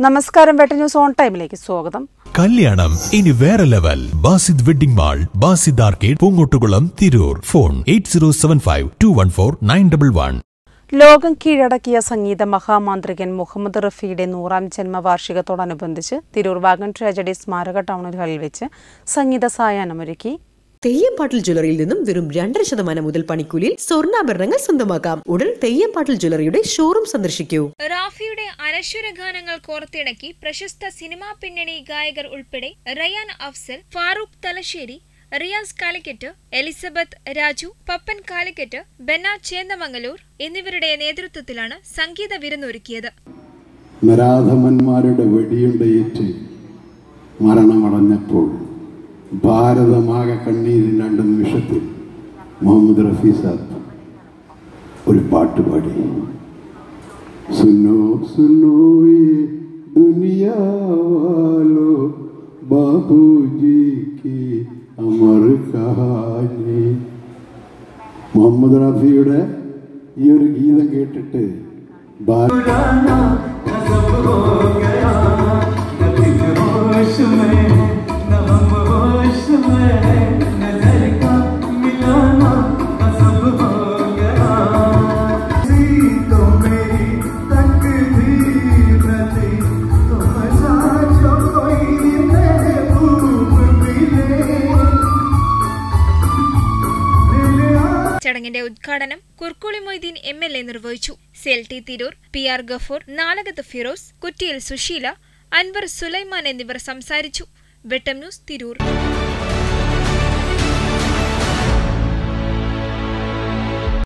നമസ്കാരം വെട്ട news on ടൈമിലേക്ക് സ്വാഗതം കല്യാണം ഇനി വേറെ level Basid wedding mall Basid arcade Poongottukulam Tirur phone eight zero seven five two one four nine double one ലോകം കീഴടക്കിയ സംഗീത മഹാമാന്ത്രികൻ മുഹമ്മദ് റഫിയുടെ നൂറാം ജന്മവാർഷികത്തോടനുബന്ധിച്ച് തിരൂർ വാഗൺ ട്രാജഡി സ്മാരക ടൗണിൽ ഹാളിൽ വെച്ച് സംഗീത സായാഹ്നമൊരുക്കി തെയ്യംപാട്ടിൽ ജ്വല്ലറിയിൽ നിന്നും വെറും രണ്ടര ശതമാനം മുതൽ പണിക്കൂലിയിൽ സ്വർണ്ണാഭരണങ്ങൾ സ്വന്തമാക്കാം ഉടൻ തെയ്യംപാട്ടിൽ ജ്വല്ലറിയുടെ ഷോറൂം സന്ദർശിക്കൂ റാഫിയുടെ അനശ്വര ഗാനങ്ങൾ കോർത്തിണക്കി പ്രശസ്ത സിനിമാ പിന്നണി ഗായകർ ഉൾപ്പെടെ റയാൻ അഫ്സൽ ഫാറൂഖ് തലശ്ശേരി റിയാസ് കാലിക്കറ്റ് എലിസബത്ത് രാജു പപ്പൻ കാലിക്കറ്റ് ബെന്ന ചേന്ദമംഗലൂർ എന്നിവരുടെ നേതൃത്വത്തിലാണ് സംഗീത വിരുന്നൊരുക്കിയത് നരാധമന്മാരുടെ വെടിയുണ്ടയേറ്റ് മരണമടഞ്ഞപ്പോൾ ഭാരതമാകെ കണ്ണീരിൻ രണ്ട് നിമിഷത്തിൽ മുഹമ്മദ് റഫീസാദ് ഒരു പാട്ട് പാടി സുനോ സുനോ യേ ദുനിയാ വാലോ ബാബൂജി की അമർ കഹാനി മുഹമ്മദ് റഫിയുടെ ഈ ഒരു ഗീതം കേട്ടിട്ട് ഭാരത ചടങ്ങിന്റെ ഉദ്ഘാടനം Kurukkoli Moideen M L A നിർവഹിച്ചു സെൽ ടി തിരൂർ പി ആർ ഗഫൂർ നാലകത്ത് ഫിറോസ് കുറ്റിയിൽ സുശീല അൻവർ സുലൈമാൻ എന്നിവർ സംസാരിച്ചു വെട്ടം ന്യൂസ് തിരൂർ